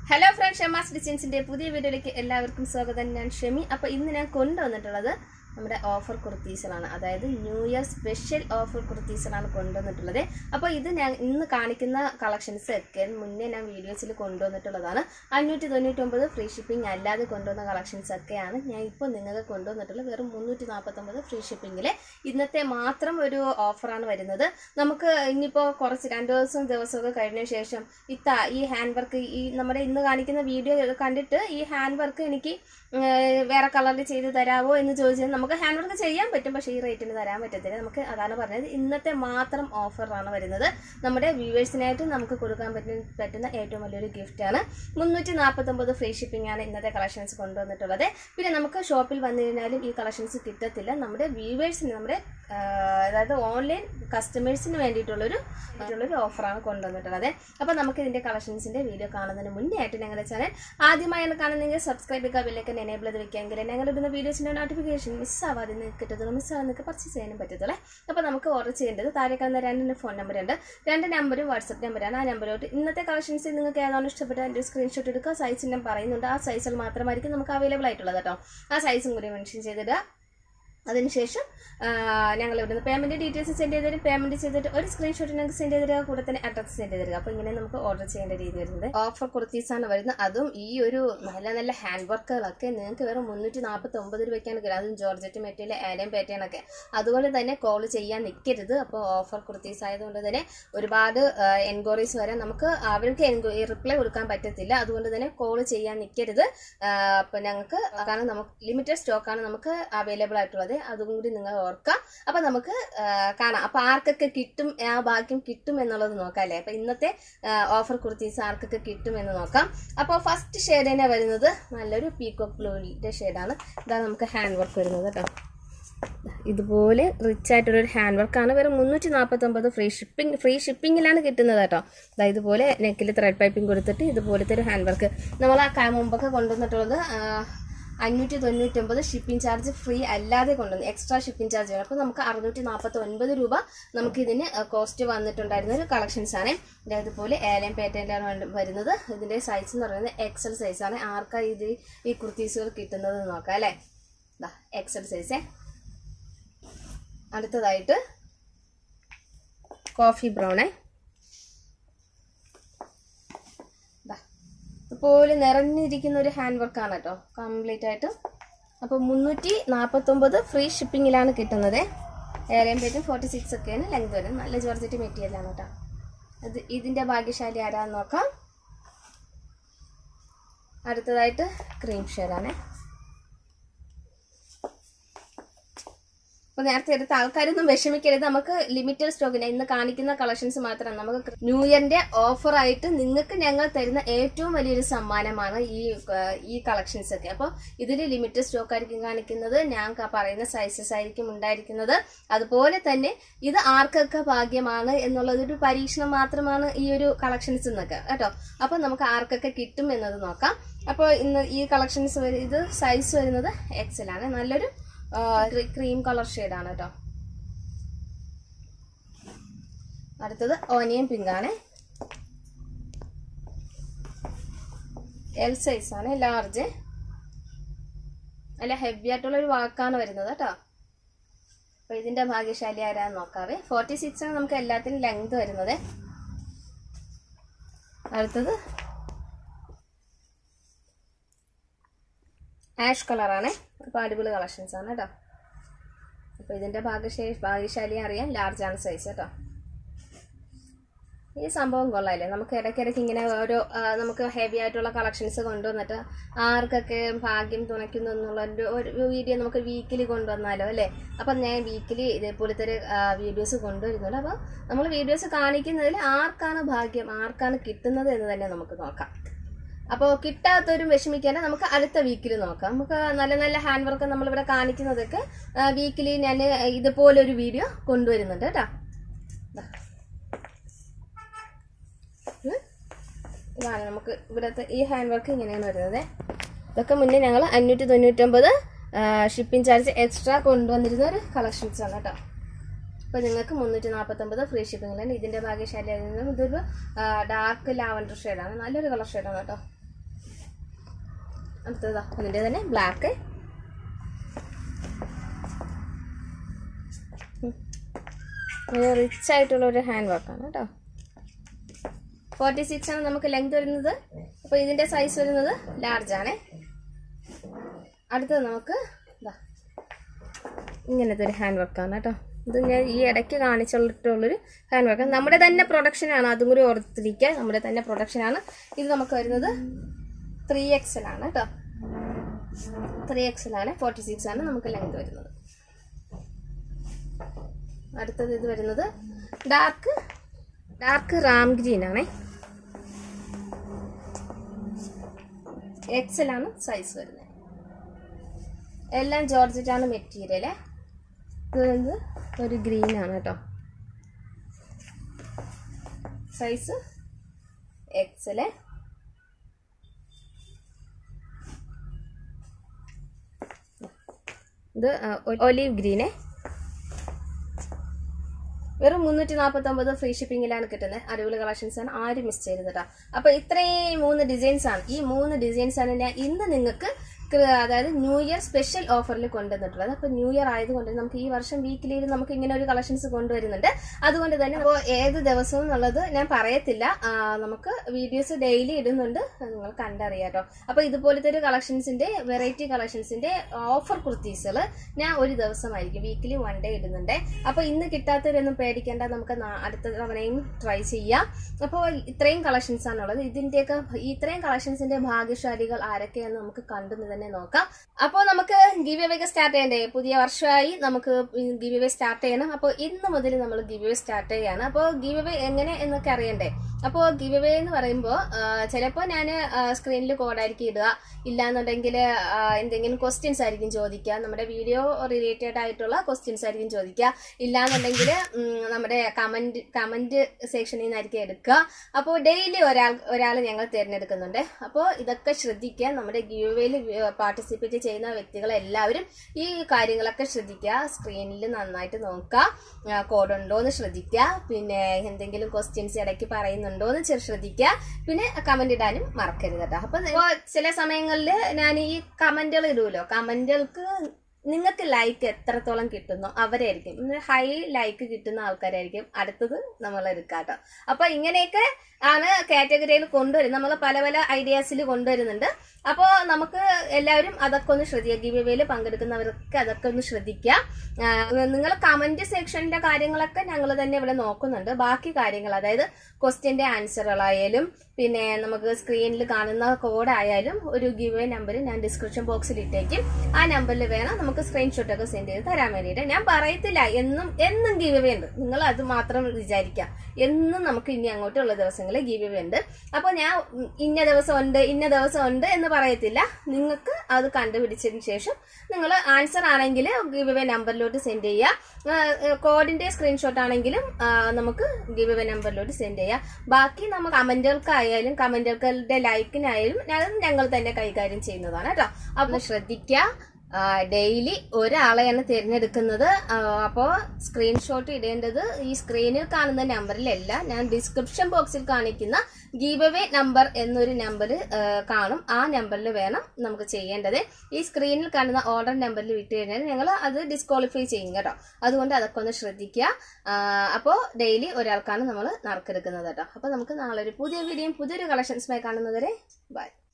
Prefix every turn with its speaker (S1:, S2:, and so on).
S1: Hello friend Shamas ഡിസൈൻസിന്റെ പുതിയ വീഡിയോയിലേക്ക് എല്ലാവർക്കും സ്വാഗതം ഞാൻ ഷെമി അപ്പോൾ ഇന്ന് ഞാൻ കൊണ്ടുവന്നിട്ടുള്ളത് നമ്മുടെ ഓഫർ കുർത്തീസുകളാണ് അതായത് ന്യൂ ഇയർ സ്പെഷ്യൽ ഓഫർ കുർത്തീസുകളാണ് കൊണ്ടുവന്നിട്ടുള്ളത് അപ്പോൾ ഇത് ഞാൻ ഇന്ന് കാണിക്കുന്ന കളക്ഷൻസ് ഒക്കെ മുന്നേ ഞാൻ വീഡിയോസിൽ കൊണ്ടുവന്നിട്ടുള്ളതാണ് അഞ്ഞൂറ്റി തൊണ്ണൂറ്റൊമ്പത് ഫ്രീ ഷിപ്പിംഗ് അല്ലാതെ കൊണ്ടുവന്ന കളക്ഷൻസ് ഒക്കെയാണ് ഞാൻ ഇപ്പോൾ നിങ്ങൾക്ക് കൊണ്ടുവന്നിട്ടുള്ളത് വെറും മുന്നൂറ്റി നാൽപ്പത്തൊമ്പത് ഫ്രീ ഷിപ്പിങ്ങിൽ ഇന്നത്തെ മാത്രം ഒരു ഓഫറാണ് വരുന്നത് നമുക്ക് ഇനിയിപ്പോൾ കുറച്ച് രണ്ട് ദിവസം ദിവസമൊക്കെ കഴിഞ്ഞ ശേഷം ഇത്ത ഈ ഹാൻഡ് വർക്ക് ഈ നമ്മുടെ ഇന്ന് കാണിക്കുന്ന വീഡിയോ കണ്ടിട്ട് ഈ ഹാൻഡ് വർക്ക് എനിക്ക് ഉം, വേറെ കളറിൽ ചെയ്ത് തരാമോ എന്ന് ചോദിച്ചാൽ നമുക്ക് ഹാൻഡ് വർക്ക് ചെയ്യാൻ പറ്റും പക്ഷേ ഈ റേറ്റിന് തരാൻ പറ്റത്തില്ല നമുക്ക് അതാണ് പറഞ്ഞത് ഇന്നത്തെ മാത്രം ഓഫറാണ് വരുന്നത് നമ്മുടെ വ്യൂവേഴ്സിനായിട്ട് നമുക്ക് കൊടുക്കാൻ പറ്റുന്ന പറ്റുന്ന ഏറ്റവും വലിയൊരു ഗിഫ്റ്റാണ് മുന്നൂറ്റി നാൽപ്പത്തൊമ്പത് ഫ്രീ ഷിപ്പിംഗ് ആണ് ഇന്നത്തെ കളക്ഷൻസ് കൊണ്ടുവന്നിട്ടുള്ളത് പിന്നെ നമുക്ക് ഷോപ്പിൽ വന്നു കഴിഞ്ഞാലും ഈ കളക്ഷൻസ് കിട്ടത്തില്ല നമ്മുടെ വ്യൂവേഴ്സിന് നമ്മുടെ ആ, അതായത് ഓൺലൈൻ കസ്റ്റമേഴ്സിന് വേണ്ടിയിട്ടുള്ളൊരു ആയിട്ടുള്ളൊരു ഓഫറാണ് കൊണ്ടുവന്നിട്ടുള്ളത് അപ്പോൾ നമുക്ക് ഇതിൻ്റെ കളക്ഷൻസിൻ്റെ വീഡിയോ കാണുന്നതിന് മുന്നേ ആയിട്ട് ഞങ്ങളുടെ ചാനൽ ആദ്യമായാണ് കാണുന്നെങ്കിൽ സബ്സ്ക്രൈബ് ചെയ്യുക ബില്ലേക്ക് എനേബിൾ ചെയ്ത് വെക്കാമെങ്കിൽ ഞങ്ങൾ ഇടുന്ന വീഡിയോസിൻ്റെ നോട്ടിഫിക്കേഷൻ മിസ്സാവാതെ നിങ്ങൾക്ക് കിട്ടത്തുള്ളൂ മിസ്സാവാതെ നിങ്ങൾക്ക് പർച്ചേസ് ചെയ്യാനും പറ്റത്തുള്ളൂ അപ്പോൾ നമുക്ക് ഓർഡർ ചെയ്യേണ്ടത് താഴെ കാണുന്ന രണ്ട് ഫോൺ നമ്പർ ഉണ്ട് രണ്ട് നമ്പറും വാട്സപ്പ് നമ്പറാണ് ആ നമ്പരോട്ട് ഇന്നത്തെ കളക്ഷൻസ് നിങ്ങൾക്ക് ഏതാണ് ഇഷ്ടപ്പെട്ട എൻ്റെ സ്ക്രീൻഷോട്ട് എടുക്കുക സൈസ് ഞാൻ പറയുന്നുണ്ട് ആ സൈസിൽ മാത്രമായിരിക്കും നമുക്ക് അവൈലബിൾ ആയിട്ടുള്ളത് കേട്ടോ ആ സൈസും കൂടി മെൻഷൻ ചെയ്തിടുക അതിനുശേഷം ഞങ്ങൾ ഇവിടുന്ന് പേയ്മെന്റ് ഡീറ്റെയിൽസ് സെൻഡ് ചെയ്ത് തരും പേയ്മെന്റ് ചെയ്തിട്ട് ഒരു സ്ക്രീൻഷോട്ട് ഞങ്ങൾക്ക് സെൻഡ് ചെയ്ത് തരിക കൂടെ തന്നെ അഡ്രസ് സെൻഡ് ചെയ്ത് തരിക അപ്പോൾ ഇങ്ങനെ നമുക്ക് ഓർഡർ ചെയ്യേണ്ട രീതി വരുന്നത് ഓഫർ കുർത്തീസാണ് വരുന്നത് അതും ഈ ഒരു നല്ല നല്ല ഹാൻഡ് വർക്കുകളൊക്കെ നിങ്ങൾക്ക് വെറും മുന്നൂറ്റി നാൽപ്പത്തി ഒമ്പത് രൂപയ്ക്കാണ് കിട്ടുക അതും ജോർജറ്റ് മെറ്റീരിയൽ ആലയം പാറ്റേൺ ഒക്കെ അതുകൊണ്ട് തന്നെ കോൾ ചെയ്യാൻ നിൽക്കരുത് അപ്പോൾ ഓഫർ കുർത്തീസ് ആയതുകൊണ്ട് തന്നെ ഒരുപാട് എൻക്വയറീസ് വരാൻ നമുക്ക് അവർക്ക് റിപ്ലൈ കൊടുക്കാൻ പറ്റത്തില്ല അതുകൊണ്ട് തന്നെ കോൾ ചെയ്യാൻ നിൽക്കരുത് അപ്പോൾ ഞങ്ങൾക്ക് കാരണം നമുക്ക് ലിമിറ്റഡ് സ്റ്റോക്കാണ് നമുക്ക് അവൈലബിൾ ആയിട്ടുള്ളത് അതും കൂടി നിങ്ങൾ ഓർക്കുക അപ്പം നമുക്ക് ആ, കാണാം അപ്പം ആർക്കൊക്കെ കിട്ടും ആ ഭാഗ്യം കിട്ടും എന്നുള്ളത് നോക്കാം അല്ലേ അപ്പം ഇന്നത്തെ ഓഫർ കുർത്തീസ് ആർക്കൊക്കെ കിട്ടും എന്ന് നോക്കാം അപ്പോൾ ഫസ്റ്റ് ഷെയ്ഡ് തന്നെ വരുന്നത് നല്ലൊരു പീക്കോക്ക് ബ്ലൂവിൻ്റെ ഷെയ്ഡാണ് ഇതാണ് നമുക്ക് ഹാൻഡ് വർക്ക് വരുന്നത് കേട്ടോ ഇതുപോലെ റിച്ച് ആയിട്ടുള്ളൊരു ഹാൻഡ് വർക്കാണ് വെറും മുന്നൂറ്റി നാൽപ്പത്തൊമ്പത് ഫ്രീ ഷിപ്പിംഗ് ഫ്രീ ഷിപ്പിങ്ങിലാണ് കിട്ടുന്നത് കേട്ടോ ദാ ഇതുപോലെ നെക്കിൽ ത്രെഡ് പൈപ്പിംഗ് കൊടുത്തിട്ട് ഇതുപോലത്തെ ഒരു ഹാൻഡ് വർക്ക് നമ്മൾ ആ ക- മുമ്പൊക്കെ കൊണ്ടുവന്നിട്ടുള്ളത് ആ, അഞ്ഞൂറ്റി തൊണ്ണൂറ്റൊമ്പത് ഷിപ്പിംഗ് ചാർജ് ഫ്രീ അല്ലാതെ കൊണ്ടുവന്നു എക്സ്ട്രാ ഷിപ്പിംഗ് ചാർജ് വേണം അപ്പോൾ നമുക്ക് അറുന്നൂറ്റി നാൽപ്പത്തി ഒൻപത് രൂപ നമുക്ക് ഇതിന് കോസ്റ്റ് വന്നിട്ടുണ്ടായിരുന്ന ഒരു കളക്ഷൻസ് ആണ് ഇത് അതുപോലെ ഏലം പാറ്റേണിലാണ് വരുന്നത് ഇതിൻ്റെ സൈസ് എന്ന് പറയുന്നത് എക്സൽ സൈസാണ് ആർക്കാ ഇത് ഈ കുർത്തീസുകൾ കിട്ടുന്നത് എന്ന് നോക്കാം അല്ലേ ഇതാ എക്സൽ സൈസേ അടുത്തതായിട്ട് കോഫി ബ്രൗണേ ദാ, ഇതുപോലെ നിറഞ്ഞിരിക്കുന്ന ഒരു ഹാൻഡ് വർക്കാണ് കേട്ടോ കംപ്ലീറ്റ് ആയിട്ട് അപ്പോൾ മുന്നൂറ്റി നാൽപ്പത്തൊമ്പത് ഫ്രീ ഷിപ്പിങ്ങിലാണ് കിട്ടുന്നത് ഏറിയം പേറ്റും ഫോർട്ടി സിക്സ് ഒക്കെയാണ് ലെങ്ത് വരും നല്ല ജോർജറ്റ് മെറ്റീരിയലാണ് കേട്ടോ അത് ഇതിൻ്റെ ഭാഗ്യശാലി ആരാന്ന് നോക്കാം അടുത്തതായിട്ട് ക്രീം ഷെയ്ഡാണേ അപ്പോൾ നേരത്തെ എടുത്ത ആൾക്കാരൊന്നും വിഷമിക്കരുത് നമുക്ക് ലിമിറ്റഡ് സ്റ്റോക്കിന് ഇന്ന് കാണിക്കുന്ന കളക്ഷൻസ് മാത്രം നമുക്ക് ന്യൂ ഇയറിന്റെ ഓഫർ ആയിട്ട് നിങ്ങൾക്ക് ഞങ്ങൾ തരുന്ന ഏറ്റവും വലിയൊരു സമ്മാനമാണ് ഈ ആ, ഈ കളക്ഷൻസ് ഒക്കെ അപ്പോൾ ഇതിൽ ലിമിറ്റഡ് സ്റ്റോക്ക് ആയിരിക്കും കാണിക്കുന്നത് ഞാൻ ക- പറയുന്ന സൈസസ് ആയിരിക്കും ഉണ്ടായിരിക്കുന്നത് അതുപോലെ തന്നെ ഇത് ആർക്കൊക്കെ ഭാഗ്യമാണ് എന്നുള്ളതൊരു പരീക്ഷണം മാത്രമാണ് ഈ ഒരു കളക്ഷൻസ് എന്നൊക്കെ കേട്ടോ അപ്പോൾ നമുക്ക് ആർക്കൊക്കെ കിട്ടും എന്നത് നോക്കാം അപ്പോൾ ഇന്ന് ഈ കളക്ഷൻസ് ഇത് സൈസ് വരുന്നത് എക്സൽ ആണ് നല്ലൊരു ക്രീം കളർ ഷെയ്ഡാണ് കേട്ടോ അടുത്തത് ഓനിയൻ പിങ്ക് ആണ് എൽ സൈസ് ആണ് ലാർജ് നല്ല ഹെവി ആയിട്ടുള്ള ഒരു വാക്കാണ് വരുന്നത് കേട്ടോ അപ്പൊ ഇതിന്റെ ഭാഗ്യശാലി ആരാന്ന് നോക്കാവേ ഫോർട്ടി സിക്സ് ആണ് നമുക്ക് എല്ലാത്തിനും ലെങ്ത് വരുന്നത് അടുത്തത് ആഷ് കളറാണ് അപ്പോൾ അടിപൊളി കളക്ഷൻസ് ആണ് കേട്ടോ അപ്പോൾ ഇതിൻ്റെ ഭാഗ്യശേ ഭാഗ്യശാലി അറിയാൻ ലാർജ് ആണ് സൈസ് കേട്ടോ ഈ സംഭവം കൊള്ളാമല്ലേ നമുക്ക് ഇടയ്ക്കിടയ്ക്ക് ഇങ്ങനെ ഓരോ ആ, നമുക്ക് ഹെവി ആയിട്ടുള്ള കളക്ഷൻസ് കൊണ്ടുവന്നിട്ട് ആർക്കൊക്കെ ഭാഗ്യം തുണയ്ക്കുന്നു എന്നുള്ള ഒരു ഒരു വീഡിയോ നമുക്ക് വീക്കിലി കൊണ്ടുവന്നാലോ അല്ലേ അപ്പം ഞാൻ വീക്കിലി ഇതേപോലത്തെ ഒരു വീഡിയോസ് കൊണ്ടുവരുന്നുണ്ട് അപ്പോൾ നമ്മൾ വീഡിയോസ് കാണിക്കുന്നതിൽ ആർക്കാണ് ഭാഗ്യം ആർക്കാണ് കിട്ടുന്നത് എന്ന് തന്നെ നമുക്ക് നോക്കാം അപ്പോൾ കിട്ടാത്തവരും വിഷമിക്കാതെ നമുക്ക് അടുത്ത വീക്കിൽ നോക്കാം നമുക്ക് നല്ല നല്ല ഹാൻഡ് വർക്ക് നമ്മളിവിടെ കാണിക്കുന്നതൊക്കെ വീക്കിലി ഞാൻ ഇതുപോലൊരു വീഡിയോ കൊണ്ടുവരുന്നുണ്ട് കേട്ടോ ദാ. ഉം. ഇതാണ് നമുക്ക് ഇവിടുത്തെ ഈ ഹാൻഡ് വർക്ക് ഇങ്ങനെയാണ് വരുന്നത് ഇതൊക്കെ മുന്നേ ഞങ്ങൾ അഞ്ഞൂറ്റി തൊണ്ണൂറ്റൊമ്പത് ഷിപ്പിംഗ് ചാർജ് എക്സ്ട്രാ കൊണ്ടുവന്നിരുന്ന ഒരു കളക്ഷൻസ് ആണ് കേട്ടോ അപ്പോൾ നിങ്ങൾക്ക് മുന്നൂറ്റി നാൽപ്പത്തൊമ്പത് ഫ്രീ ഷിപ്പിംഗിലാണ് ഇതിൻ്റെ ഭാഗ്യശാലി ഇതൊരു ഡാർക്ക് ലാവൻഡർ ഷെയ്ഡാണ് നല്ലൊരു കളർ ഷെയ്ഡാണ് കേട്ടോ അടുത്തതാ അതിൻ്റെ തന്നെ ബ്ലാക്ക് റിച്ച് ആയിട്ടുള്ള ഒരു ഹാൻഡ് വർക്കാണ് കേട്ടോ ഫോർട്ടി സിക്സ് ആണ് നമുക്ക് ലെങ്ത് വരുന്നത് അപ്പോൾ ഇതിൻ്റെ സൈസ് വരുന്നത് ലാർജ് ആണ് അടുത്തത് നമുക്ക് ഇതാ ഇങ്ങനത്തെ ഒരു ഹാൻഡ് വർക്കാണ് കേട്ടോ ഇത് ഞാൻ ഈ ഇടയ്ക്ക് കാണിച്ചിട്ടുള്ളൊരു ഹാൻഡ് വർക്ക് നമ്മുടെ തന്നെ പ്രൊഡക്ഷനാണ് അതും കൂടി ഓർത്തിരിക്കുക നമ്മുടെ തന്നെ പ്രൊഡക്ഷനാണ് ഇത് നമുക്ക് വരുന്നത് ത്രീ എക്സൽ ആണ് കേട്ടോ ത്രീ എക്സൽ ആണ് ഫോർട്ടി സിക്സ് ആണ് നമുക്ക് ലെങ്ത് വരുന്നത് അടുത്തത് ഇത് വരുന്നത് ഡാർക്ക് ഡാർക്ക് റാം ഗ്രീൻ ആണേ എക്സൽ ആണ് സൈസ് വരുന്നത് എല്ലാം ജോർജറ്റാണ് മെറ്റീരിയൽ ഇത് വരുന്നത് ഒരു ഗ്രീൻ ആണ് കേട്ടോ സൈസ് എക്സല് ഇത് ഒലീവ് ഗ്രീന് വെറും മുന്നൂറ്റി നാൽപ്പത്തൊമ്പത് ഫ്രീ ഷിപ്പിങ്ങിലാണ് കിട്ടുന്നത് അടിപൊളി കളക്ഷൻസ് ആണ് ആരും മിസ് ചെയ്തത് കേട്ടോ അപ്പോൾ ഇത്രയും മൂന്ന് ഡിസൈൻസ് ആണ് ഈ മൂന്ന് ഡിസൈൻസ് ആണ് ഞാൻ ഇന്ന് നിങ്ങൾക്ക് ക്ര- അതായത് ന്യൂ ഇയർ സ്പെഷ്യൽ ഓഫറിൽ കൊണ്ടുവന്നിട്ടുള്ളത് അപ്പോൾ ന്യൂ ഇയർ ആയതുകൊണ്ട് നമുക്ക് ഈ വർഷം വീക്കിലി നമുക്ക് ഇങ്ങനെ ഒരു കളക്ഷൻസ് കൊണ്ടുവരുന്നുണ്ട് അതുകൊണ്ട് തന്നെ അപ്പോൾ ഏത് ദിവസവും എന്നുള്ളത് ഞാൻ പറയത്തില്ല ആ, നമുക്ക് വീഡിയോസ് ഡെയിലി ഇടുന്നുണ്ട് അത് നിങ്ങൾ കണ്ടറിയാം കേട്ടോ അപ്പോൾ ഇതുപോലത്തെ ഒരു കളക്ഷൻസിന്റെ വെറൈറ്റി കളക്ഷൻസിന്റെ ഓഫർ കുർത്തീസുകൾ ഞാൻ ഒരു ദിവസമായിരിക്കും വീക്കിലി വൺ ഡേ ഇടുന്നുണ്ട് അപ്പോൾ ഇന്ന് കിട്ടാത്തവരൊന്നും പേടിക്കേണ്ട നമുക്ക് നാ- അടുത്ത തവണയും ട്രൈ ചെയ്യാം അപ്പോൾ ഇത്രയും കളക്ഷൻസ് ആണുള്ളത് ഇതിന്റെയൊക്കെ ഇത്രയും കളക്ഷൻസിന്റെ ഭാഗ്യശാലികൾ ആരൊക്കെയാണെന്ന് നമുക്ക് കണ്ടു തന്നെ നോക്കാം അപ്പോൾ നമുക്ക് ഗിവ് അവേ സ്റ്റാർട്ട് ചെയ്യണ്ടേ പുതിയ വർഷമായി നമുക്ക് ഗിവ് അവേ സ്റ്റാർട്ട് ചെയ്യണം അപ്പോൾ ഇന്ന് മുതൽ നമ്മൾ ഗിവ് അവേ സ്റ്റാർട്ട് ചെയ്യാണ് അപ്പോൾ ഗിവ് അവേ എങ്ങനെ എന്നൊക്കെ അറിയണ്ടേ അപ്പോൾ ഗിവ് അവേ എന്ന് പറയുമ്പോൾ ചിലപ്പോൾ ഞാൻ സ്ക്രീനിൽ കോഡായിരിക്കും ഇടുക ഇല്ലാന്നുണ്ടെങ്കിൽ എന്തെങ്കിലും ക്വസ്റ്റ്യൻസ് ആയിരിക്കും ചോദിക്കുക നമ്മുടെ വീഡിയോ റിലേറ്റഡ് ആയിട്ടുള്ള ക്വസ്റ്റ്യൻസ് ആയിരിക്കും ചോദിക്കുക ഇല്ലാന്നുണ്ടെങ്കിൽ നമ്മുടെ കമന്റ് കമന്റ് സെക്ഷനിൽ നിന്നായിരിക്കും എടുക്കുക അപ്പോൾ ഡെയിലി ഒരാൾ ഒരാൾ ഞങ്ങൾ തിരഞ്ഞെടുക്കുന്നുണ്ട് അപ്പോൾ ഇതൊക്കെ ശ്രദ്ധിക്കുക നമ്മുടെ ഗിവ് അവേയിൽ പാർട്ടിസിപ്പേറ്റ് ചെയ്യുന്ന വ്യക്തികളെല്ലാവരും ഈ കാര്യങ്ങളൊക്കെ ശ്രദ്ധിക്കുക സ്ക്രീനിൽ നന്നായിട്ട് നോക്കുക കോഡ് ഉണ്ടോ എന്ന് ശ്രദ്ധിക്കുക പിന്നെ എന്തെങ്കിലും ക്വസ്റ്റ്യൻസ് ഇടയ്ക്ക് പറയുന്നുണ്ടോ എന്ന് ചെ- ശ്രദ്ധിക്കുക പിന്നെ കമന്റ് ഇടാനും മറക്കരുത് കേട്ടോ അപ്പൊ ഇപ്പോ ചില സമയങ്ങളിൽ ഞാൻ ഈ കമന്റുകൾ ഇടുമല്ലോ കമന്റുകൾക്ക് നിങ്ങൾക്ക് ലൈക്ക് എത്രത്തോളം കിട്ടുന്നോ അവരായിരിക്കും ഹൈ ലൈക്ക് കിട്ടുന്ന ആൾക്കാരായിരിക്കും അടുത്തത് നമ്മൾ എടുക്കുക കേട്ടോ അപ്പൊ ഇങ്ങനെയൊക്കെ ആണ് കാറ്റഗറിയിൽ കൊണ്ടുവരുന്നത് നമ്മൾ പല പല ഐഡിയാസിൽ കൊണ്ടുവരുന്നുണ്ട് അപ്പോൾ നമുക്ക് എല്ലാവരും അതൊക്കെ ഒന്ന് ശ്രദ്ധിക്കുക ഗിവ് വേയിൽ പങ്കെടുക്കുന്നവരൊക്കെ അതൊക്കെ ഒന്ന് ശ്രദ്ധിക്കുക നിങ്ങൾ കമന്റ് സെക്ഷന്റെ കാര്യങ്ങളൊക്കെ ഞങ്ങൾ തന്നെ ഇവിടെ നോക്കുന്നുണ്ട് ബാക്കി കാര്യങ്ങൾ അതായത് ക്വസ്റ്റ്യന്റെ ആൻസറുകളായാലും പിന്നെ നമുക്ക് സ്ക്രീനിൽ കാണുന്ന കോഡ് ആയാലും ഒരു ഗിവ് നമ്പർ ഞാൻ ഡിസ്ക്രിപ്ഷൻ ബോക്സിൽ ഇട്ടേക്കും ആ നമ്പറിൽ വേണം നമുക്ക് സ്ക്രീൻഷോട്ട് ഒക്കെ സെൻഡ് ചെയ്ത് തരാൻ വേണ്ടിയിട്ട് ഞാൻ പറയത്തില്ല എന്നും എന്നും ഗിവ് ഉണ്ട് നിങ്ങൾ അത് മാത്രം വിചാരിക്കുക എന്നും നമുക്ക് ഇനി അങ്ങോട്ടുള്ള ദിവസങ്ങളിൽ ഗിവ് ഉണ്ട് അപ്പോൾ ഞാൻ ഉം, ഇന്ന ദിവസം ഉണ്ട് ഇന്ന ദിവസം ഉണ്ട് എന്ന് പറയത്തില്ല നിങ്ങൾക്ക് അത് കണ്ടുപിടിച്ചതിന് ശേഷം നിങ്ങൾ ആൻസർ ആണെങ്കിൽ ഗിവ് അവേ നമ്പറിലോട്ട് സെൻഡ് ചെയ്യുക കോഡിന്റെ സ്ക്രീൻഷോട്ട് ആണെങ്കിലും ആ, നമുക്ക് ഗിവ് അവേ നമ്പറിലോട്ട് സെൻഡ് ചെയ്യാം ബാക്കി നമുക്ക് കമന്റുകൾക്കായാലും കമന്റുകളുടെ ലൈക്കിനായാലും അത് ഞങ്ങൾ തന്നെ കൈകാര്യം ചെയ്യുന്നതാണ് കേട്ടോ അപ്പൊ ശ്രദ്ധിക്കുക ഡെയിലി ഒരാളെയാണ് തിരഞ്ഞെടുക്കുന്നത് അപ്പോൾ സ്ക്രീൻഷോട്ട് ഇടേണ്ടത് ഈ സ്ക്രീനിൽ കാണുന്ന നമ്പറിലല്ല ഞാൻ ഡിസ്ക്രിപ്ഷൻ ബോക്സിൽ കാണിക്കുന്ന ഗീവ് അവേ നമ്പർ എന്നൊരു നമ്പർ കാണും ആ നമ്പറിൽ വേണം നമുക്ക് ചെയ്യേണ്ടത് ഈ സ്ക്രീനിൽ കാണുന്ന ഓർഡർ നമ്പറിൽ വിട്ട് കഴിഞ്ഞാൽ ഞങ്ങൾ അത് ഡിസ്ക്വാളിഫൈ ചെയ്യും കേട്ടോ അതുകൊണ്ട് അതൊക്കെ ഒന്ന് ശ്രദ്ധിക്കുക അപ്പോൾ ഡെയിലി ഒരാൾക്കാണ് നമ്മൾ നറുക്കെടുക്കുന്നത് കേട്ടോ അപ്പോൾ നമുക്ക് നാളെ ഒരു പുതിയ വീഡിയോയും പുതിയൊരു കളക്ഷൻസുമായി കാണുന്നവരെ ബൈ